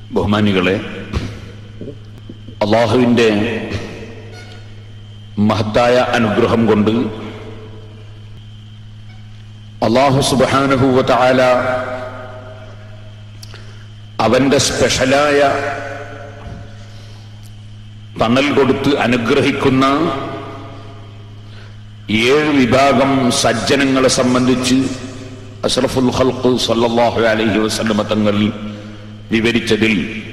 ബഹുമാനികളെ അള്ളാഹുവിൻ്റെ മഹത്തായ അനുഗ്രഹം കൊണ്ട് അള്ളാഹു സുബാനുഭൂവത്ത ആല അവന്റെ സ്പെഷ്യലായ തണൽ കൊടുത്ത് അനുഗ്രഹിക്കുന്ന ഏഴ് വിഭാഗം സജ്ജനങ്ങളെ സംബന്ധിച്ച് അഷ്റഫുൽ ഖൽഖ് സല്ലല്ലാഹു അലൈഹി വസല്ലമ തങ്ങൾ വിവരിച്ചതിൽ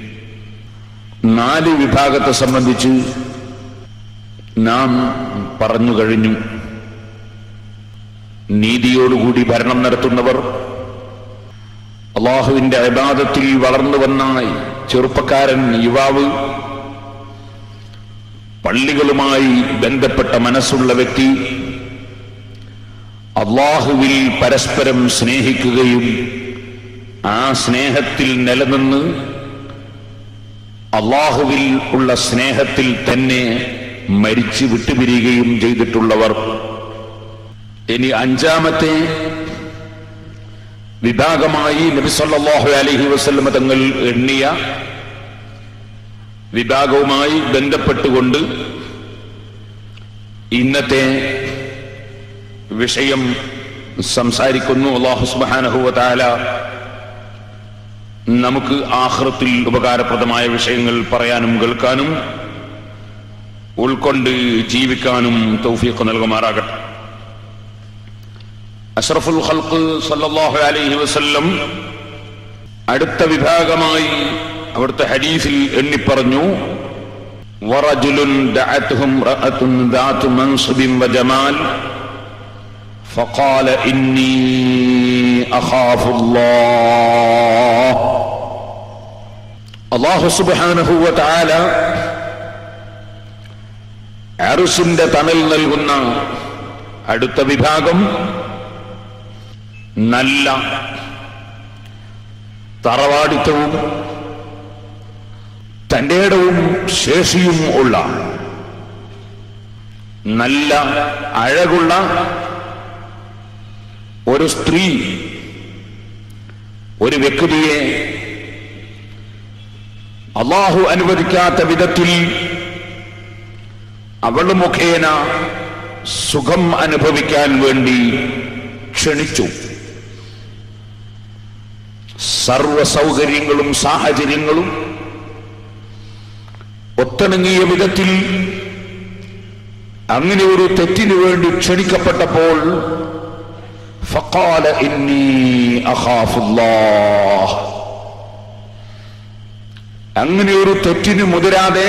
നാല് വിഭാഗത്തെ സംബന്ധിച്ച് നാം പറഞ്ഞു കഴിഞ്ഞു നീതിയോടുകൂടി ഭരണം നടത്തുന്നവർ അള്ളാഹുവിന്റെ അബാദത്തിൽ വളർന്നു വന്ന ചെറുപ്പക്കാരൻ യുവാവ് പള്ളികളുമായി ബന്ധപ്പെട്ട മനസ്സുള്ള വ്യക്തി അള്ളാഹുവിൽ പരസ്പരം സ്നേഹിക്കുകയും ആ സ്നേഹത്തിൽ നിലനിന്ന് അള്ളാഹുവിൽ ഉള്ള സ്നേഹത്തിൽ തന്നെ മരിച്ചു വിട്ടുപിരിയുകയും ചെയ്തിട്ടുള്ളവർ ഇനി അഞ്ചാമത്തെ വിഭാഗമായി നബിസല്ലാഹു അലഹി വസ്ലമ തങ്ങൾ എണ്ണിയ വിഭാഗവുമായി ബന്ധപ്പെട്ടുകൊണ്ട് ഇന്നത്തെ വിഷയം സംസാരിക്കുന്നു അള്ളാഹു സുബാനഹുവല നമുക്ക് ആഹ്റത്തിൽ ഉപകാരപ്രദമായ വിഷയങ്ങൾ പറയാനും കേൾക്കാനും ഉൾക്കൊണ്ട് ജീവിക്കാനും തൗഫീഖ് നൽകുമാറാകട്ടെ അഷ്റഫുൽ ഖൽഖ് സല്ലല്ലാഹു അലൈഹി വസല്ലം അടുത്ത വിഭാഗമായി അവിടുത്തെ ഹദീസിൽ എണ്ണിപ്പറഞ്ഞു ورجل دعته امرأة ذات منصب وجمال فقال إني أخاف الله الله سبحانه وتعالى അറുസിന്റെ തണൽ നൽകുന്ന അടുത്ത വിഭാഗം നല്ല തറവാടിത്തവും തന്റെ ഇടവും ശേഷിയും ഉള്ള നല്ല അഴകുള്ള ഒരു സ്ത്രീ ഒരു വ്യക്തിയെ അള്ളാഹു അനുവദിക്കാത്ത വിധത്തിൽ അവൾ മുഖേന സുഖം അനുഭവിക്കാൻ വേണ്ടി ക്ഷണിച്ചു സർവ സൗകര്യങ്ങളും സാഹചര്യങ്ങളും ഒത്തിണങ്ങിയ വിധത്തിൽ അങ്ങനെ ഒരു തെറ്റിനു വേണ്ടി ക്ഷണിക്കപ്പെട്ടപ്പോൾ ഫഖാല ഇന്നി അഖാഫുല്ലാഹ് അങ്ങനെ ഒരു തെറ്റിന് മുതിരാതെ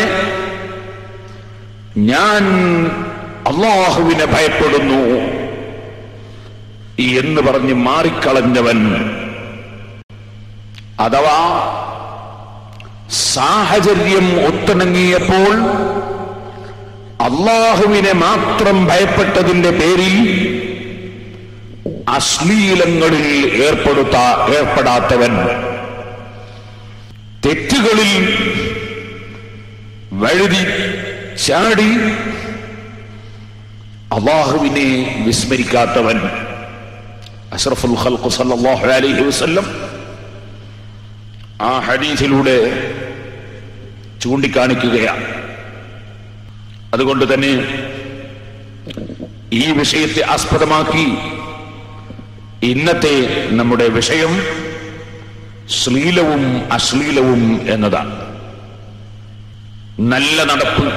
ഞാൻ അള്ളാഹുവിനെ ഭയപ്പെടുന്നു എന്ന് പറഞ്ഞ് മാറിക്കളഞ്ഞവൻ അഥവാ സാഹചര്യം ഒത്തിണങ്ങിയപ്പോൾ അള്ളാഹുവിനെ മാത്രം ഭയപ്പെട്ടതിന്റെ പേരിൽ അശ്ലീലങ്ങളിൽ ഏർപ്പെടുത്താ ഏർപ്പെടാത്തവൻ തെറ്റുകളിൽ വഴുതി ചാടി അള്ളാഹുവിനെ വിസ്മരിക്കാത്തവൻ അഷ്റഫുൽ ഖൽഖ് സല്ലല്ലാഹു അലൈഹി വസല്ലം ആ ഹദീസിലൂടെ ചൂണ്ടിക്കാണിക്കുകയാണ് അതുകൊണ്ട് തന്നെ ഈ വിഷയത്തെ ആസ്പദമാക്കി ഇന്നത്തെ നമ്മുടെ വിഷയം ശ്ലീലവും അശ്ലീലവും എന്നതാണ് നല്ല നടപ്പ്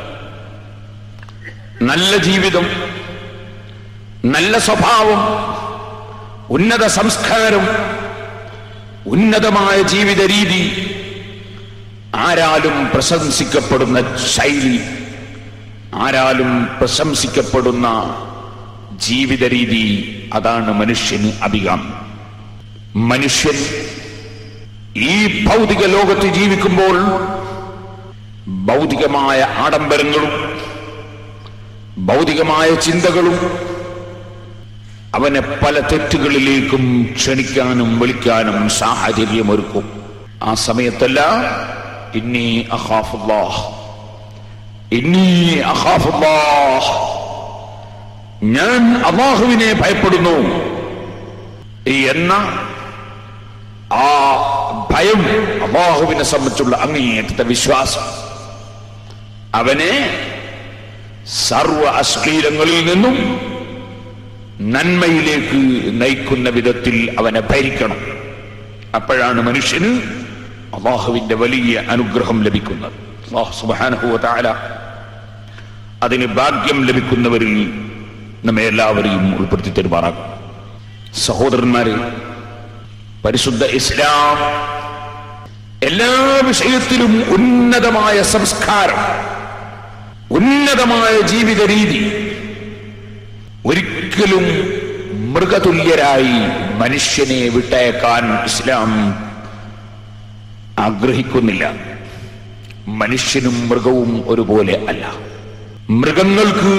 നല്ല ജീവിതം നല്ല സ്വഭാവം ഉന്നത സംസ്കാരം ഉന്നതമായ ജീവിത രീതി ആരാലും പ്രശംസിക്കപ്പെടുന്ന ശൈലി ആരാലും പ്രശംസിക്കപ്പെടുന്ന ജീവിത രീതി അതാണ് മനുഷ്യന് അധികം മനുഷ്യൻ ഈ ഭൗതിക ലോകത്ത് ജീവിക്കുമ്പോൾ ഭൗതികമായ ആഡംബരങ്ങളും ഭൗതികമായ ചിന്തകളും അവനെ പല തെറ്റുകളിലേക്കും ക്ഷണിക്കാനും വിളിക്കാനും സാഹചര്യമൊരുക്കും ആ സമയത്തല്ല ഇന്നി അഖാഫുല്ലാഹ് ഇന്നി അഖാഫുല്ലാഹ് ഞാൻ അള്ളാഹുവിനെ ഭയപ്പെടുന്നു എന്ന ആ ഭയം അള്ളാഹുവിനെ സംബന്ധിച്ചുള്ള അങ്ങേയറ്റത്തെ വിശ്വാസം അവനെ സർവ അശ്ലീലങ്ങളിൽ നിന്നും നന്മയിലേക്ക് നയിക്കുന്ന വിധത്തിൽ അവനെ ഭരിക്കണം അപ്പോഴാണ് മനുഷ്യന് അള്ളാഹുവിന്റെ വലിയ അനുഗ്രഹം ലഭിക്കുന്നത് അള്ളാഹു സുബ്ഹാനഹു വ തആല അതിന് ഭാഗ്യം ലഭിക്കുന്നവരിൽ നമ്മെ എല്ലാവരെയും ഉൾപ്പെടുത്തി തരുമാറാകും സഹോദരന്മാരെ പരിശുദ്ധ ഇസ്ലാം എല്ലാ വിഷയത്തിലും ഉന്നതമായ സംസ്കാരം ഉന്നതമായ ജീവിത രീതി ഒരിക്കലും മൃഗതുല്യരായി മനുഷ്യനെ വിട്ടയക്കാൻ ഇസ്ലാം ആഗ്രഹിക്കുന്നില്ല മനുഷ്യനും മൃഗവും ഒരുപോലെ അല്ല മൃഗങ്ങൾക്ക്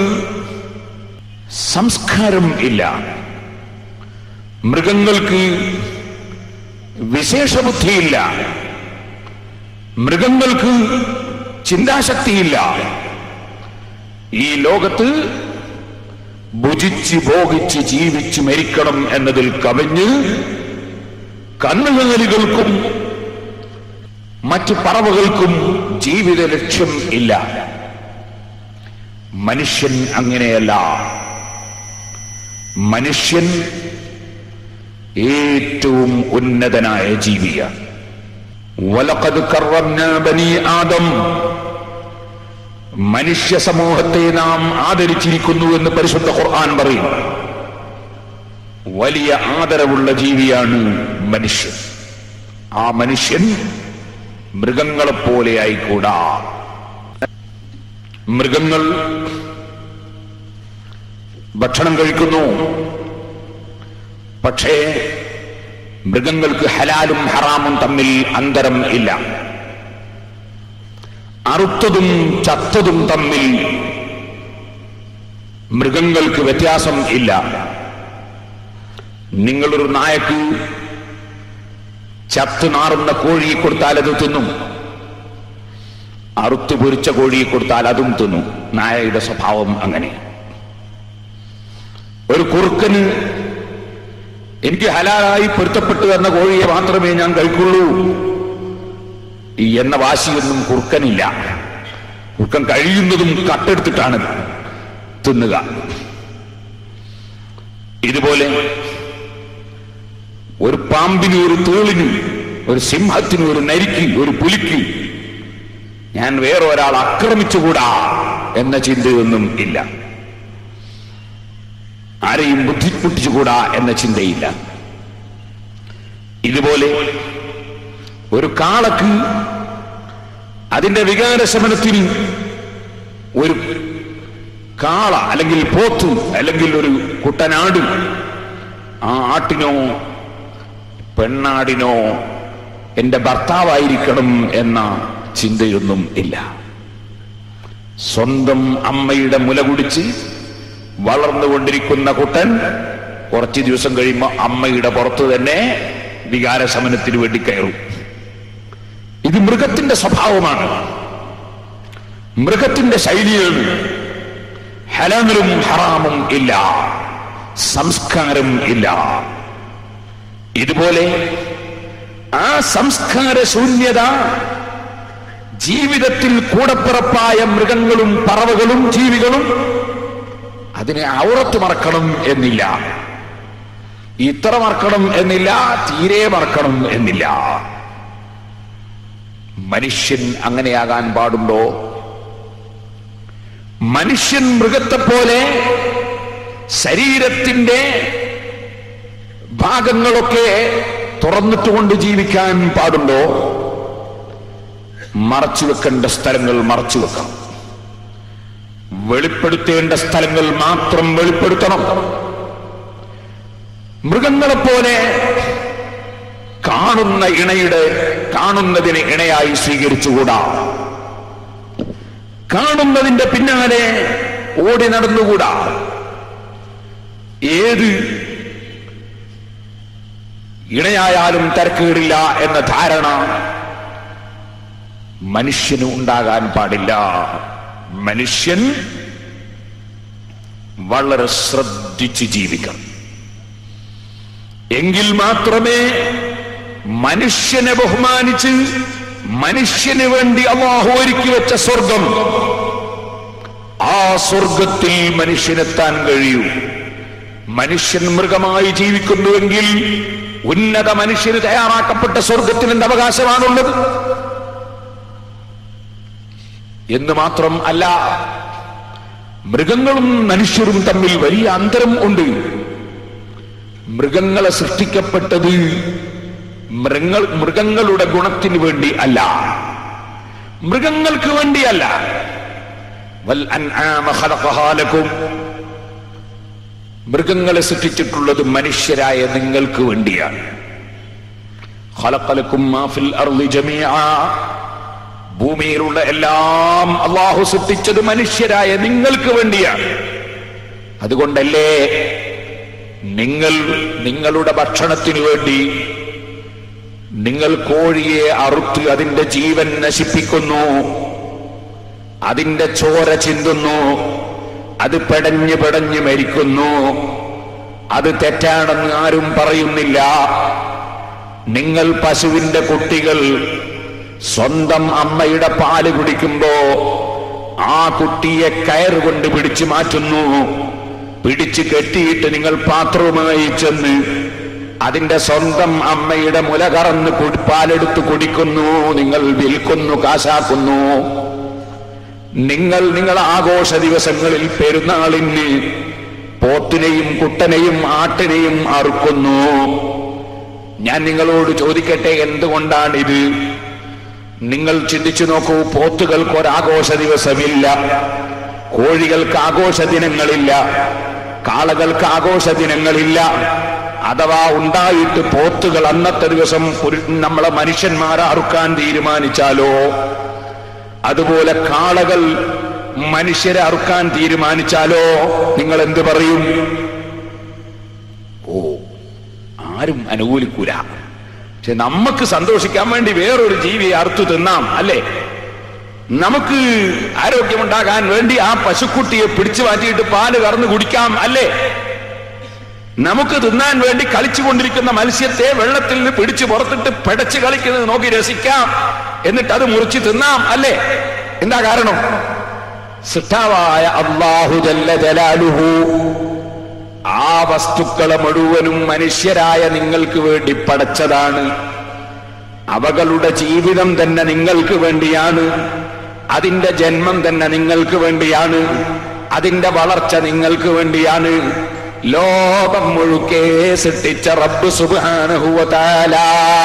സംസ്കാരം ഇല്ല മൃഗങ്ങൾക്ക് വിശേഷബുദ്ധിയില്ല മൃഗങ്ങൾക്ക് ചിന്താശക്തിയില്ല ഈ ലോകത്ത് ഭുജിച്ച് ഭോഗിച്ച് ജീവിച്ച് മരിക്കണം എന്നതിൽ കവിഞ്ഞ് കന്നുകാലികൾക്കും മറ്റ് പറവകൾക്കും ജീവിത ലക്ഷ്യം ഇല്ല മനുഷ്യൻ അങ്ങനെയല്ല മനുഷ്യൻ ഏറ്റവും ഉന്നതനായ ജീവിയാണ് വലക്കത് കറന്ന ബനി ആദം മനുഷ്യ സമൂഹത്തെ നാം ആദരിച്ചിരിക്കുന്നു എന്ന് പരിശുദ്ധ ഖുർആൻ പറയും വലിയ ആദരവുള്ള ജീവിയാണ് മനുഷ്യൻ ആ മനുഷ്യൻ മൃഗങ്ങളെപ്പോലെ ആയിക്കൂടാ മൃഗങ്ങൾ ഭക്ഷണം കഴിക്കുന്നു പക്ഷേ മൃഗങ്ങൾക്ക് ഹലാലും ഹറാമും തമ്മിൽ അന്തരം ഇല്ല അറുത്തതും ചത്തതും തമ്മിൽ മൃഗങ്ങൾക്ക് വ്യത്യാസം ഇല്ല നിങ്ങളൊരു നായക്ക് ചത്ത് നാറുന്ന കോഴിയെ കൊടുത്താൽ അത് തിന്നും അറുത്തു പൊരിച്ച കോഴിയെ കൊടുത്താൽ അതും തിന്നും നായയുടെ സ്വഭാവം അങ്ങനെ ഒരു കുറുക്കന് എനിക്ക് ഹലാലായി പൊരുത്തപ്പെട്ടു എന്ന കോഴിയെ മാത്രമേ ഞാൻ കഴിക്കുള്ളൂ എന്ന വാശിയൊന്നും കുറുക്കനില്ല കുറുക്കൻ കഴിയുന്നതും കട്ടെടുത്തിട്ടാണ് തിന്നുക ഇതുപോലെ ഒരു പാമ്പിന് ഒരു തേളിന് ഒരു സിംഹത്തിന് ഒരു നരിക്ക് ഒരു പുലിക്ക് ഞാൻ വേറെ ഒരാൾ ആക്രമിച്ചുകൂടാ എന്ന ചിന്തയൊന്നും ഇല്ല ആരെയും ബുദ്ധിമുട്ടിച്ചുകൂടാ എന്ന ചിന്തയില്ല ഇതുപോലെ ഒരു കാളക്ക് അതിന്റെ വികാരശമനത്തിന് ഒരു കാള അല്ലെങ്കിൽ പോത്ത് അല്ലെങ്കിൽ ഒരു കുട്ടനാട് ആ ആട്ടിനോ പെണ്ണാടിനോ എന്റെ ഭർത്താവായിരിക്കണം എന്ന ചിന്തയൊന്നും ഇല്ല സ്വന്തം അമ്മയുടെ മുല കുടിച്ച് വളർന്നുകൊണ്ടിരിക്കുന്ന കുട്ടൻ കുറച്ച് ദിവസം കഴിയുമ്പോൾ അമ്മയുടെ പുറത്ത് തന്നെ വികാരശമനത്തിന് വേണ്ടി കയറും ഇത് മൃഗത്തിന്റെ സ്വഭാവമാണ് മൃഗത്തിന്റെ ശൈലിയാണ് ഹലാലും ഹറാമും ഇല്ല സംസ്കാരം ഇല്ല ഇതുപോലെ ആ സംസ്കാര ശൂന്യത ജീവിതത്തിൽ കൂടപ്പിറപ്പായ മൃഗങ്ങളും പറവകളും ജീവികളും അതിനെ ഔറത്ത് മറക്കണം എന്നില്ല ഇത്ര മറക്കണം എന്നില്ല തീരെ മറക്കണം എന്നില്ല മനുഷ്യൻ അങ്ങനെയാകാൻ പാടുണ്ടോ മനുഷ്യൻ മൃഗത്തെ പോലെ ശരീരത്തിന്റെ ഭാഗങ്ങളൊക്കെ തുറന്നിട്ടുകൊണ്ട് ജീവിക്കാൻ പാടുണ്ടോ മറച്ചു വെക്കേണ്ട സ്ഥലങ്ങൾ മറച്ചു വെക്കണം വെളിപ്പെടുത്തേണ്ട സ്ഥലങ്ങൾ മാത്രം വെളിപ്പെടുത്തണം മൃഗങ്ങളെപ്പോലെ കാണുന്ന ഇണയുടെ കാണുന്നതിനെ ഇണയായി സ്വീകരിച്ചുകൂടാ കാണുന്നതിന്റെ പിന്നാലെ ഓടി നടന്നുകൂടാ ഏത് ഇണയായാലും തിരക്കേടില്ല എന്ന ധാരണ മനുഷ്യന് ഉണ്ടാകാൻ പാടില്ല മനുഷ്യൻ വളരെ ശ്രദ്ധിച്ച് ജീവിക്കണം എങ്കിൽ മാത്രമേ മനുഷ്യനെ ബഹുമാനിച്ച് മനുഷ്യന് വേണ്ടി അള്ളാഹു ഒരുക്കി വെച്ച സ്വർഗം ആ സ്വർഗത്തിൽ മനുഷ്യനെത്താൻ കഴിയൂ മനുഷ്യൻ മൃഗമായി ജീവിക്കുന്നുവെങ്കിൽ ഉന്നത മനുഷ്യന് തയ്യാറാക്കപ്പെട്ട സ്വർഗത്തിന് എന്ത് അവകാശമാണുള്ളത് എന്ന് മാത്രം അല്ല മൃഗങ്ങളും മനുഷ്യരും തമ്മിൽ വലിയ അന്തരം ഉണ്ട് മൃഗങ്ങളെ സൃഷ്ടിക്കപ്പെട്ടത് മൃഗങ്ങൾ മൃഗങ്ങളുടെ ഗുണത്തിന് വേണ്ടി അല്ല മൃഗങ്ങൾക്ക് വേണ്ടിയല്ല വൽ അൻആമ ഖലഖഹാ ലക്കും മൃഗങ്ങളെ സൃഷ്ടിച്ചിട്ടുള്ളത് മനുഷ്യരായ നിങ്ങൾക്ക് വേണ്ടിയാണ് ഖലഖലക്കും മാ ഫിൽ അർളി ജമീഅ ഭൂമിയിലുള്ള എല്ലാം അള്ളാഹു സൃഷ്ടിച്ചത് മനുഷ്യരായ നിങ്ങൾക്ക് വേണ്ടിയാണ് അതുകൊണ്ടല്ലേ നിങ്ങൾ നിങ്ങളുടെ ഭക്ഷണത്തിനു വേണ്ടി നിങ്ങൾ കോഴിയെ അറുത്ത് അതിന്റെ ജീവൻ നശിപ്പിക്കുന്നു അതിന്റെ ചോര ചിന്തുന്നു അത് പെടഞ്ഞ് പെടഞ്ഞ് മരിക്കുന്നു അത് തെറ്റാണെന്ന് ആരും പറയുന്നില്ല നിങ്ങൾ പശുവിന്റെ കുട്ടികൾ സ്വന്തം അമ്മയുടെ പാല് കുടിക്കുമ്പോ ആ കുട്ടിയെ കയറുകൊണ്ട് പിടിച്ചു മാറ്റുന്നു പിടിച്ചു കെട്ടിയിട്ട് നിങ്ങൾ പാത്രവുമായി ചെന്ന് അതിന്റെ സ്വന്തം അമ്മയുടെ മുല കറന്ന് കുടി- പാലെടുത്ത് കുടിക്കുന്നു നിങ്ങൾ വിൽക്കുന്നു കാശാക്കുന്നു നിങ്ങൾ നിങ്ങൾ ആഘോഷ ദിവസങ്ങളിൽ പെരുന്നാളിന് പോത്തിനെയും കുട്ടനെയും ആട്ടിനെയും അറുക്കുന്നു ഞാൻ നിങ്ങളോട് ചോദിക്കട്ടെ എന്തുകൊണ്ടാണിത് നിങ്ങൾ ചിന്തിച്ചു നോക്കൂ പോത്തുകൾക്ക് ഒരാഘോഷ ദിവസമില്ല കോഴികൾക്ക് ആഘോഷ ദിനങ്ങളില്ല കാളകൾക്ക് ആഘോഷ ദിനങ്ങളില്ല അഥവാ ഉണ്ടായിട്ട് പോത്തുകൾ അന്നത്തെ ദിവസം പുരു- നമ്മളെ മനുഷ്യന്മാരെ അറുക്കാൻ തീരുമാനിച്ചാലോ അതുപോലെ കാളകൾ മനുഷ്യരെ അറുക്കാൻ തീരുമാനിച്ചാലോ നിങ്ങൾ എന്ത് പറയും ഓ ആരും അനുകൂലിക്കൂല പക്ഷെ നമുക്ക് സന്തോഷിക്കാൻ വേണ്ടി വേറൊരു ജീവിയെ അറുത്തു തിന്നാം അല്ലേ നമുക്ക് ആരോഗ്യമുണ്ടാകാൻ വേണ്ടി ആ പശുക്കുട്ടിയെ പിടിച്ചു മാറ്റിയിട്ട് പാല് കറന്ന് കുടിക്കാം അല്ലേ നമുക്ക് തിന്നാൻ വേണ്ടി കളിച്ചുകൊണ്ടിരിക്കുന്ന മത്സ്യത്തെ വെള്ളത്തിൽ നിന്ന് പിടിച്ചു പുറത്തിട്ട് പിടച്ച് കളിക്കുന്നത് നോക്കി രസിക്കാം എന്നിട്ട് അത് മുറിച്ച് തിന്നാം അല്ലേ എന്താ കാരണം സിട്ടാവായ അള്ളാഹു ജല്ല ജലാലുഹു ആ വസ്തുക്കളെ മുഴുവനും മനുഷ്യരായ നിങ്ങൾക്ക് വേണ്ടി പടച്ചതാണ് അവകളുടെ ജീവിതം തന്നെ നിങ്ങൾക്ക് വേണ്ടിയാണ് അതിന്റെ ജന്മം തന്നെ നിങ്ങൾക്ക് വേണ്ടിയാണ് അതിന്റെ വളർച്ച നിങ്ങൾക്ക് വേണ്ടിയാണ് ലോകം മുഴുക്കെ സൃഷ്ടിച്ച റബ്ബ് സുബാനഹുവതാല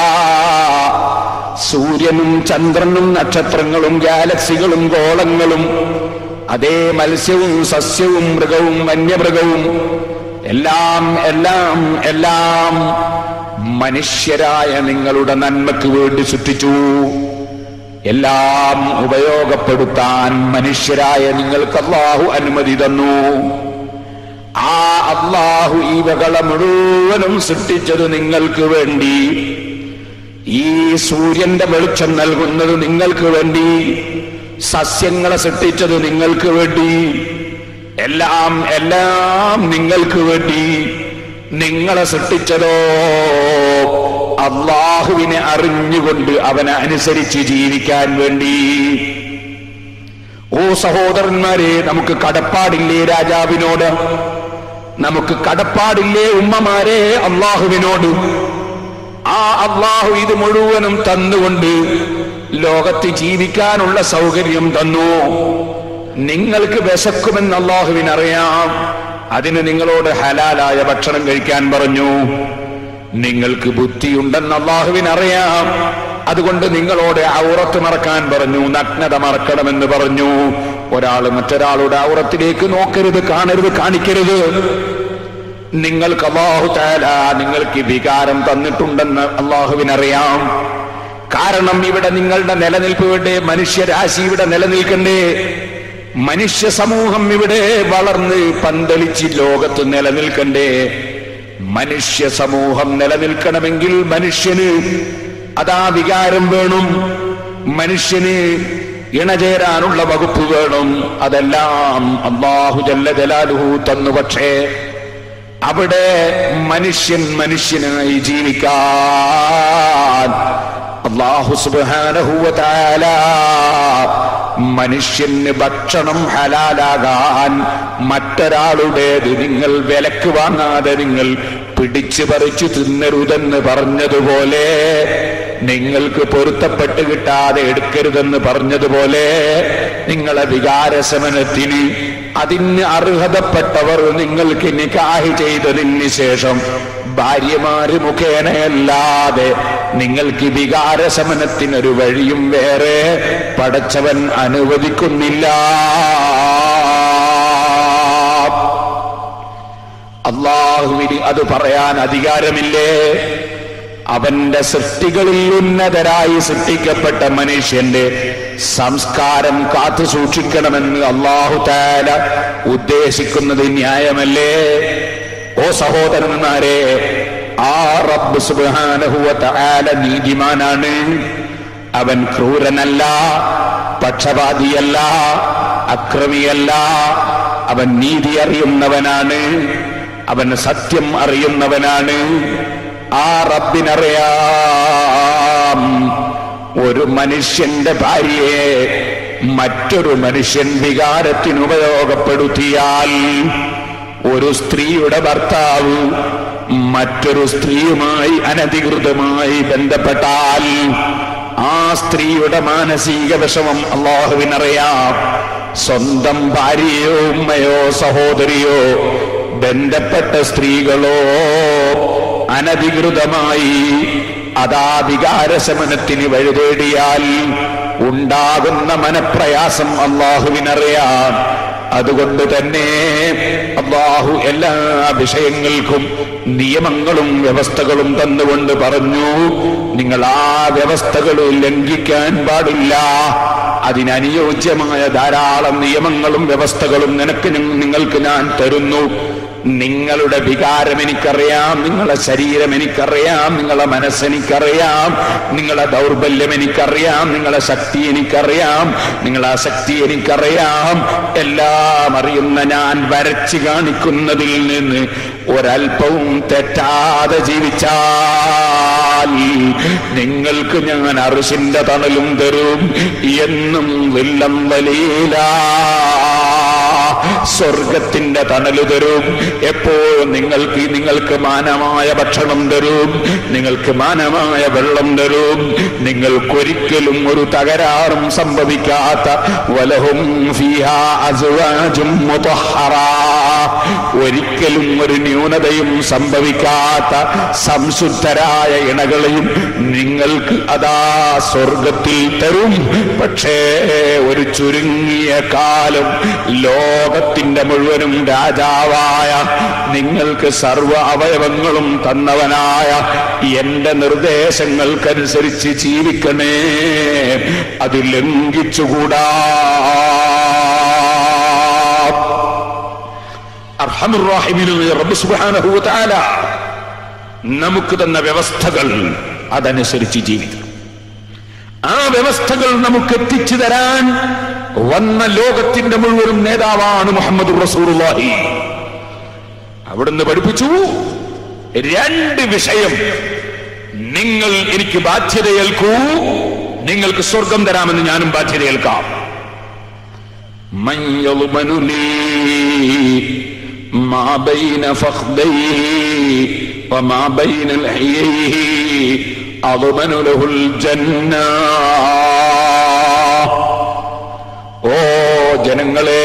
സൂര്യനും ചന്ദ്രനും നക്ഷത്രങ്ങളും ഗാലക്സികളും ഗോളങ്ങളും അതേ മത്സ്യവും സസ്യവും മൃഗവും വന്യമൃഗവും എല്ലാം എല്ലാം എല്ലാം മനുഷ്യരായ നിങ്ങളുടെ നന്മയ്ക്ക് വേണ്ടി സൃഷ്ടിച്ചു എല്ലാം ഉപയോഗപ്പെടുത്താൻ മനുഷ്യരായ നിങ്ങൾക്ക് അള്ളാഹു അനുമതി തന്നു ആ അള്ളാഹു ഈ വകളെ മുഴുവനും സൃഷ്ടിച്ചത് നിങ്ങൾക്ക് വേണ്ടി ഈ സൂര്യന്റെ വെളിച്ചം നൽകുന്നത് നിങ്ങൾക്ക് വേണ്ടി സസ്യങ്ങളെ സൃഷ്ടിച്ചത് നിങ്ങൾക്ക് വേണ്ടി എല്ലാം എല്ലാം നിങ്ങൾക്ക് വേണ്ടി നിങ്ങളെ സൃഷ്ടിച്ചതോ അള്ളാഹുവിനെ അറിഞ്ഞുകൊണ്ട് അവനെ അനുസരിച്ച് ജീവിക്കാൻ വേണ്ടി ഓ സഹോദരന്മാരെ നമുക്ക് കടപ്പാടില്ലേ രാജാവിനോട് നമുക്ക് കടപ്പാടില്ലേ ഉമ്മമാരെ അള്ളാഹുവിനോട് ആ അള്ളാഹു ഇത് മുഴുവനും തന്നുകൊണ്ട് ലോകത്ത് ജീവിക്കാനുള്ള സൗകര്യം തന്നു നിങ്ങൾക്ക് വിശക്കുമെന്ന് അള്ളാഹുവിനറിയാം അതിന് നിങ്ങളോട് ഹലാലായ ഭക്ഷണം കഴിക്കാൻ പറഞ്ഞു നിങ്ങൾക്ക് ബുദ്ധിയുണ്ടെന്ന് അള്ളാഹുവിനറിയാം അതുകൊണ്ട് നിങ്ങളോട് ഔറത്ത് മറക്കാൻ പറഞ്ഞു നഗ്നത മറക്കണമെന്ന് പറഞ്ഞു ഒരാൾ മറ്റൊരാളുടെ ഔറത്തിലേക്ക് നോക്കരുത് കാണരുത് കാണിക്കരുത് നിങ്ങൾക്ക് അള്ളാഹു താല നിങ്ങൾക്ക് വികാരം തന്നിട്ടുണ്ടെന്ന് അള്ളാഹുവിനറിയാം കാരണം ഇവിടെ നിങ്ങളുടെ നിലനിൽപ്പ് ഇവിടെ മനുഷ്യരാശി ഇവിടെ നിലനിൽക്കണ്ടേ മനുഷ്യ സമൂഹം ഇവിടെ വളർന്ന് പന്തലിച്ച് ലോകത്ത് നിലനിൽക്കണ്ടേ മനുഷ്യ സമൂഹം നിലനിൽക്കണമെങ്കിൽ മനുഷ്യന് അതാ വികാരം വേണം മനുഷ്യന് ഇണചേരാനുള്ള വകുപ്പ് വേണം അതെല്ലാം അള്ളാഹു ജല്ല ജലാലുഹു തന്നു പക്ഷേ അവിടെ മനുഷ്യൻ മനുഷ്യനായി ജീവിക്കാൻ അള്ളാഹു സുബാനഹുവല മനുഷ്യന് ഭക്ഷണം ഹലാലാകാൻ മറ്റൊരാളുടേത് നിങ്ങൾ വിലക്ക് വാങ്ങാതെ നിങ്ങൾ പിടിച്ചു പറിച്ചു തിന്നരുതെന്ന് പറഞ്ഞതുപോലെ നിങ്ങൾക്ക് പൊരുത്തപ്പെട്ട് കിട്ടാതെ എടുക്കരുതെന്ന് പറഞ്ഞതുപോലെ നിങ്ങളെ വികാരശമനത്തിന് അതിന് അർഹതപ്പെട്ടവർ നിങ്ങൾക്ക് നിക്കാഹ് ചെയ്തതിന് ശേഷം ഭാര്യമാര് മുഖേനയല്ലാതെ നിങ്ങൾക്ക് വികാരശമനത്തിനൊരു വഴിയും വേറെ പടച്ചവൻ അനുവദിക്കുന്നില്ല അള്ളാഹുവിന് അത് പറയാൻ അധികാരമില്ലേ അവന്റെ സൃഷ്ടികളിൽ ഉന്നതരായി സൃഷ്ടിക്കപ്പെട്ട മനുഷ്യന്റെ സംസ്കാരം കാത്തു സൂക്ഷിക്കണമെന്ന് അള്ളാഹു താല ഉദ്ദേശിക്കുന്നത് ന്യായമല്ലേ ഓ സഹോദരന്മാരെ ആ റബ്ബ് സുബ്ഹാനഹു തആല നീതിമാനാണ് അവൻ ക്രൂരനല്ല പക്ഷപാതിയല്ല അക്രമിയല്ല അവൻ നീതി അറിയുന്നവനാണ് അവൻ സത്യം അറിയുന്നവനാണ് ആ റബ്ബിനറിയാം ഒരു മനുഷ്യന്റെ ഭാര്യയെ മറ്റൊരു മനുഷ്യൻ വികാരത്തിന് ഉപയോഗപ്പെടുത്തിയാൽ ഒരു സ്ത്രീയുടെ ഭർത്താവ് മറ്റൊരു സ്ത്രീയുമായി അനധികൃതമായി ബന്ധപ്പെട്ടാൽ ആ സ്ത്രീയുടെ മാനസിക വിഷമം അള്ളാഹുവിനറിയാം സ്വന്തം ഭാര്യയോ ഉമ്മയോ സഹോദരിയോ ബന്ധപ്പെട്ട സ്ത്രീകളോ അനധികൃതമായി അതാ വികാരശമനത്തിന് വഴിതേടിയാൽ ഉണ്ടാകുന്ന മനപ്രയാസം അള്ളാഹുവിനറിയാം അതുകൊണ്ട് തന്നെ അള്ളാഹു എല്ലാ വിഷയങ്ങൾക്കും നിയമങ്ങളും വ്യവസ്ഥകളും തന്നുകൊണ്ട് പറഞ്ഞു നിങ്ങൾ ആ വ്യവസ്ഥകൾ ലംഘിക്കാൻ പാടില്ല അതിനനുയോജ്യമായ ധാരാളം നിയമങ്ങളും വ്യവസ്ഥകളും നിനക്ക് നി- നിങ്ങൾക്ക് ഞാൻ തരുന്നു നിങ്ങളുടെ വികാരം എനിക്കറിയാം നിങ്ങളെ ശരീരം എനിക്കറിയാം നിങ്ങളെ മനസ്സെനിക്കറിയാം നിങ്ങളെ ദൗർബല്യം എനിക്കറിയാം നിങ്ങളെ ശക്തി എനിക്കറിയാം നിങ്ങളെ അശക്തി എനിക്കറിയാം എല്ലാം അറിയുന്ന ഞാൻ വരച്ചു കാണിക്കുന്നതിൽ നിന്ന് ഒരൽപ്പവും തെറ്റാതെ ജീവിച്ചാൽ നിങ്ങൾക്ക് ഞാൻ അറിഷിന്റെ തണലും തരും എന്നും വില്ലം വലിയില സ്വർഗത്തിന്റെ തണല് തരും എപ്പോഴും നിങ്ങൾക്ക് നിങ്ങൾക്ക് മാനമായ ഭക്ഷണം തരും നിങ്ങൾക്ക് മാനമായ വെള്ളം തരും നിങ്ങൾക്കൊരിക്കലും ഒരു തകരാറും സംഭവിക്കാത്ത വലഹും ഫീഹാ അസ്വാജും മുതഹ്ഹറാ. ഒരിക്കലും ഒരു ന്യൂനതയും സംഭവിക്കാത്ത സംശുദ്ധരായ ഇണകളെയും നിങ്ങൾക്ക് അതാ സ്വർഗത്തിൽ തരും പക്ഷേ ഒരു ചുരുങ്ങിയ കാലം ലോകത്തിന്റെ മുഴുവനും രാജാവായ നിങ്ങൾക്ക് സർവ അവയവങ്ങളും തന്നവനായ എന്റെ നിർദ്ദേശങ്ങൾക്കനുസരിച്ച് ജീവിക്കണേ അത് ലംഘിച്ചുകൂടാ അർഹമുറാഹിമിനായ റബ്ബ് സുബ്ഹാനഹു വ തആല നമുക്ക് തന്ന വ്യവസ്ഥകൾ അതനുസരിച്ച് ജീവിക്കണം ആ വ്യവസ്ഥകൾ നമുക്ക് എത്തിച്ചു തരാൻ വന്ന ലോകത്തിന്റെ മുഴുവനും നേതാവാണ് മുഹമ്മദ് റസൂലുള്ളാഹി അവിടുന്ന് പഠിപ്പിച്ചു രണ്ട് വിഷയം നിങ്ങൾ എനിക്ക് ബാധ്യതയേൽക്കൂ നിങ്ങൾക്ക് സ്വർഗം തരാമെന്ന് ഞാനും ബാധ്യതയേൽക്കാം من يضمن لي ما بين فخذيه وما بين لحييه أضمن له الجنة ഓ ജനങ്ങളെ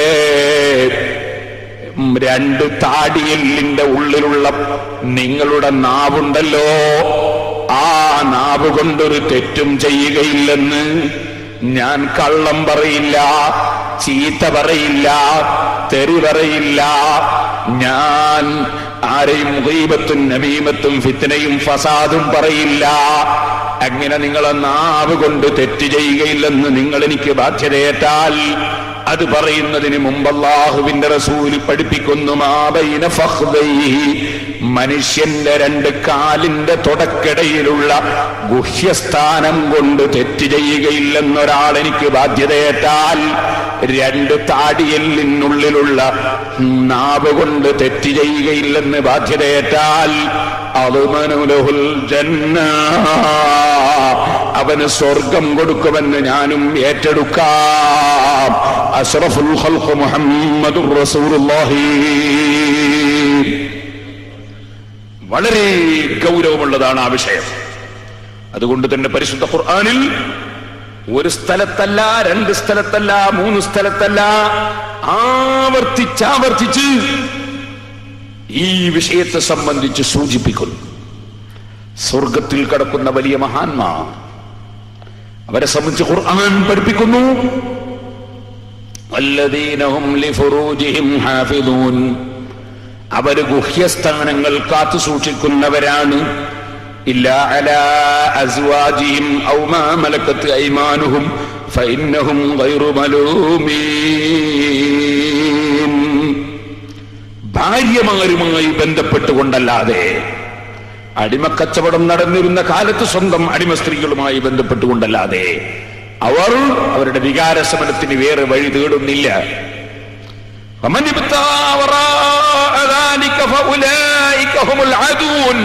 ഉം, രണ്ട് താടിയെല്ലിന്റെ ഉള്ളിലുള്ള നിങ്ങളുടെ നാവുണ്ടല്ലോ ആ നാവ് കൊണ്ടൊരു തെറ്റും ചെയ്യുകയില്ലെന്ന് ഞാൻ കള്ളം പറയില്ല ചീത്ത പറയില്ല തെറി പറയില്ല ഞാൻ ആരെയും ഗീബത്തും നമീമത്തും ഫിത്തനയും ഫസാദും പറയില്ല അങ്ങനെ നിങ്ങളെ നാവ് കൊണ്ട് തെറ്റ് ചെയ്യുകയില്ലെന്ന് നിങ്ങൾ എനിക്ക് ബാധ്യതയേറ്റാൽ അത് പറയുന്നതിന് മുമ്പ് അള്ളാഹുവിന്റെ റസൂല് പഠിപ്പിക്കുന്നു മാബൈന ഫഖ്ദൈഹി മനുഷ്യന്റെ രണ്ട് കാലിന്റെ തുടക്കിടയിലുള്ള ഗുഹ്യസ്ഥാനം കൊണ്ട് തെറ്റ് ചെയ്യുകയില്ലെന്നൊരാൾ എനിക്ക് ബാധ്യതയേറ്റാൽ രണ്ട് താടിയലിനുള്ളിലുള്ള നാവ് കൊണ്ട് തെറ്റ് ചെയ്യുകയില്ലെന്ന് ബാധ്യതയേറ്റാൽ അത് മനുലഹുൽ ജന്ന അവന് സ്വർഗം കൊടുക്കുമെന്ന് ഞാനും ഏറ്റെടുക്കാം അഷ്റഫുൽ ഖൽഖ് മുഹമ്മദുർ റസൂലുള്ളാഹി വളരെ ഗൗരവമുള്ളതാണ് ആ വിഷയം അതുകൊണ്ട് തന്നെ പരിശുദ്ധ ഖുർആനിൽ ഒരു സ്ഥലത്തല്ല രണ്ട് സ്ഥലത്തല്ല മൂന്ന് സ്ഥലത്തല്ല ആവർത്തിച്ചാവർത്തിച്ച് ഈ വിഷയത്തെ സംബന്ധിച്ച് സൂചിപ്പിക്കുന്നു സ്വർഗത്തിൽ കിടക്കുന്ന വലിയ മഹാന്മാർ അവരെ സംബന്ധിച്ച് ഖുർആൻ പഠിപ്പിക്കുന്നു വല്ലദീനഹും ലിഫുറൂജിഹിം ഹാഫിദൂൻ അവര് ഗുഹ്യസ്ഥാനങ്ങൾ കാത്തു സൂക്ഷിക്കുന്നവരാണ് ഇല്ല അലാ അസ്വാജിഹിം ഔ മാ മലക്കത്ത് ഐമാനുഹും ഫഇന്നഹും ഗൈറു മലൂമീൻ ഭാര്യമാരുമായി ബന്ധപ്പെട്ടുകൊണ്ടല്ലാതെ അടിമക്കച്ചവടം നടന്നിരുന്ന കാലത്ത് സ്വന്തം അടിമ സ്ത്രീകളുമായി ബന്ധപ്പെട്ടുകൊണ്ടല്ലാതെ അവർ അവരുടെ വികാരശമനത്തിന് വേറെ വഴി തേടുന്നില്ല ومن ابتغى وراء ذلك فأولئك هم العدون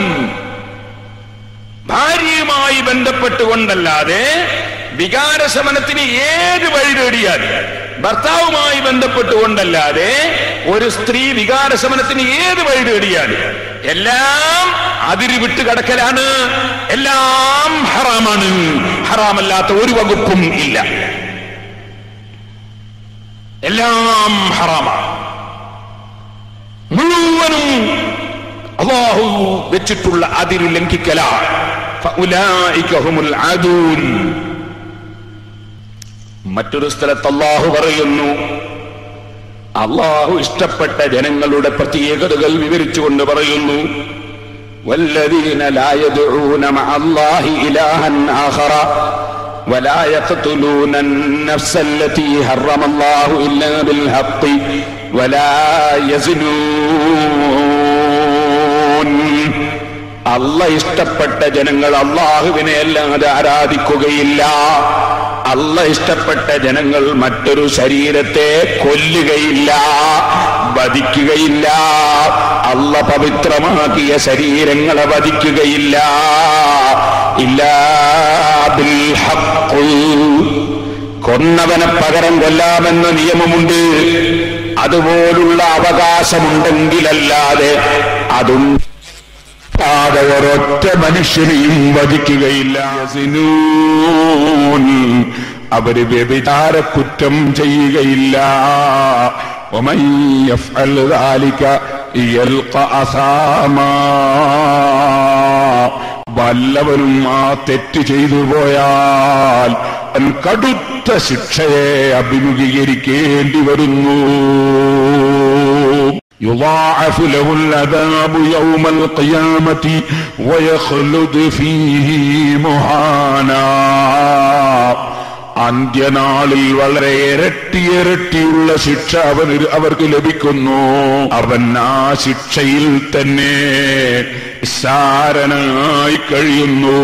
ഭാര്യയുമായി ബന്ധപ്പെട്ടുകൊണ്ടല്ലാതെ വികാരശമനത്തിന് ഏത് വഴി തേടിയാൽ ഭർത്താവുമായി ബന്ധപ്പെട്ടുകൊണ്ടല്ലാതെ ഒരു സ്ത്രീ വികാരശമനത്തിന് ഏത് വഴി തേടിയാൽ എല്ലാം അതിര് വിട്ട് കടക്കലാണ് എല്ലാം ഹറാമാണ് ഹറാമല്ലാത്ത ഒരു വകുപ്പും ഇല്ല എല്ലാം ഹറാമാണ് മുഴുവനും അള്ളാഹു വെച്ചിട്ടുള്ള അതിര് ലംഘിക്കലാണ് ഫഉലായിക ഹുമുൽ ആദൂൻ. മറ്റൊരു സ്ഥലത്ത് അള്ളാഹു പറയുന്നു അള്ളാഹു ഇഷ്ടപ്പെട്ട ജനങ്ങളുടെ പ്രത്യേകതകൾ വിവരിച്ചുകൊണ്ട് പറയുന്നു والذين لا يدعون مع الله إلها آخر ولا يقتلون النفس التي حرم الله إلا بالحق ولا يزنون അല്ല ഇഷ്ടപ്പെട്ട ജനങ്ങൾ അള്ളാഹുവിനെ അല്ലാതെ ആരാധിക്കുകയില്ല അല്ല ഇഷ്ടപ്പെട്ട ജനങ്ങൾ മറ്റൊരു ശരീരത്തെ കൊല്ലുകയില്ല വധിക്കുകയില്ല അല്ല പവിത്രമാക്കിയ ശരീരങ്ങളെ വധിക്കുകയില്ല ഇല്ലാ ബിൽ ഹഖ്. കൊന്നവനെ പകരം കൊല്ലാമെന്ന നിയമമുണ്ട് അതുപോലുള്ള അവകാശമുണ്ടെങ്കിലല്ലാതെ അതും ാതെ ഒരൊറ്റ മനുഷ്യനെയും വധിക്കുകയില്ല സിനൂൻ. അവര് വ്യഭിചാര കുറ്റം ചെയ്യുകയില്ല ومن يفعل ذلك يلقى أثاما വല്ലവനും ആ തെറ്റ് ചെയ്തു പോയാൽ അവൻ കടുത്ത ശിക്ഷയെ അഭിമുഖീകരിക്കേണ്ടി വരുന്നു يضاعف له العذاب يوم القيامة ويخلد فيه مهانا അന്ത്യനാളിൽ വളരെ ഇരട്ടി ഇരട്ടിയുള്ള ശിക്ഷ അവന് അവർക്ക് ലഭിക്കുന്നു അവൻ ആ ശിക്ഷയിൽ തന്നെ സാരനായി കഴിയുന്നു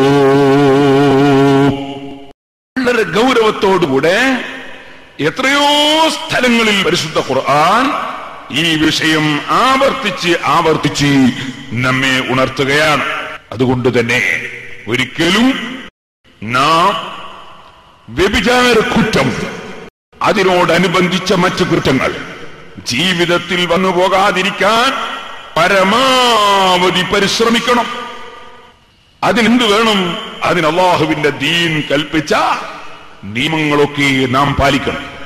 വളരെ ഗൗരവത്തോടുകൂടെ എത്രയോ സ്ഥലങ്ങളിൽ പരിശുദ്ധ ഖുർആൻ ഈ വിഷയം ആവർത്തിച്ച് ആവർത്തിച്ച് നമ്മെ ഉണർത്തുകയാണ് അതുകൊണ്ട് തന്നെ ഒരിക്കലും നാം വ്യഭിചാര കുറ്റം അതിനോടനുബന്ധിച്ച മറ്റു കുറ്റങ്ങൾ ജീവിതത്തിൽ വന്നു പോകാതിരിക്കാൻ പരമാവധി പരിശ്രമിക്കണം അതിനെന്ത് വേണം അതിന് അള്ളാഹുവിന്റെ ദീൻ കൽപ്പിച്ച നിയമങ്ങളൊക്കെ നാം പാലിക്കണം